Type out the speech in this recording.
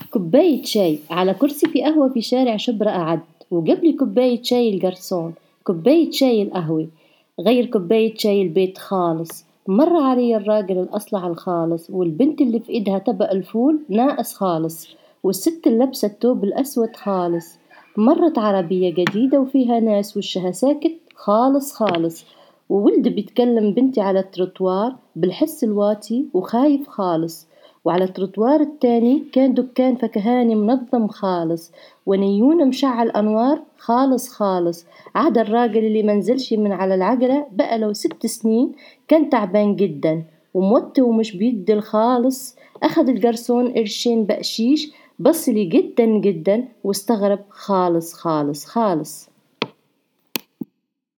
كوباية شاي على كرسي في قهوة في شارع شبرا قعد وقبلي كوباية شاي الجرسون كوباية شاي القهوة غير كوباية شاي البيت خالص مر علي الراجل الأصلع الخالص والبنت اللي في إيدها طبق الفول ناقص خالص والست اللي لابسة التوب الأسود خالص مرت عربية جديدة وفيها ناس وشها ساكت خالص خالص وولد بيتكلم بنتي على التروتوار بالحس الواطي وخايف خالص وعلى التروتوار التاني كان دكان فكهاني منظم خالص ونيون مشعل أنوار خالص خالص عاد الراجل اللي منزلش من على العجلة بقى له ست سنين كان تعبان جدا وموتي ومش بيدي خالص أخد الجرسون قرشين بقشيش بصلي جدا جدا واستغرب خالص خالص خالص.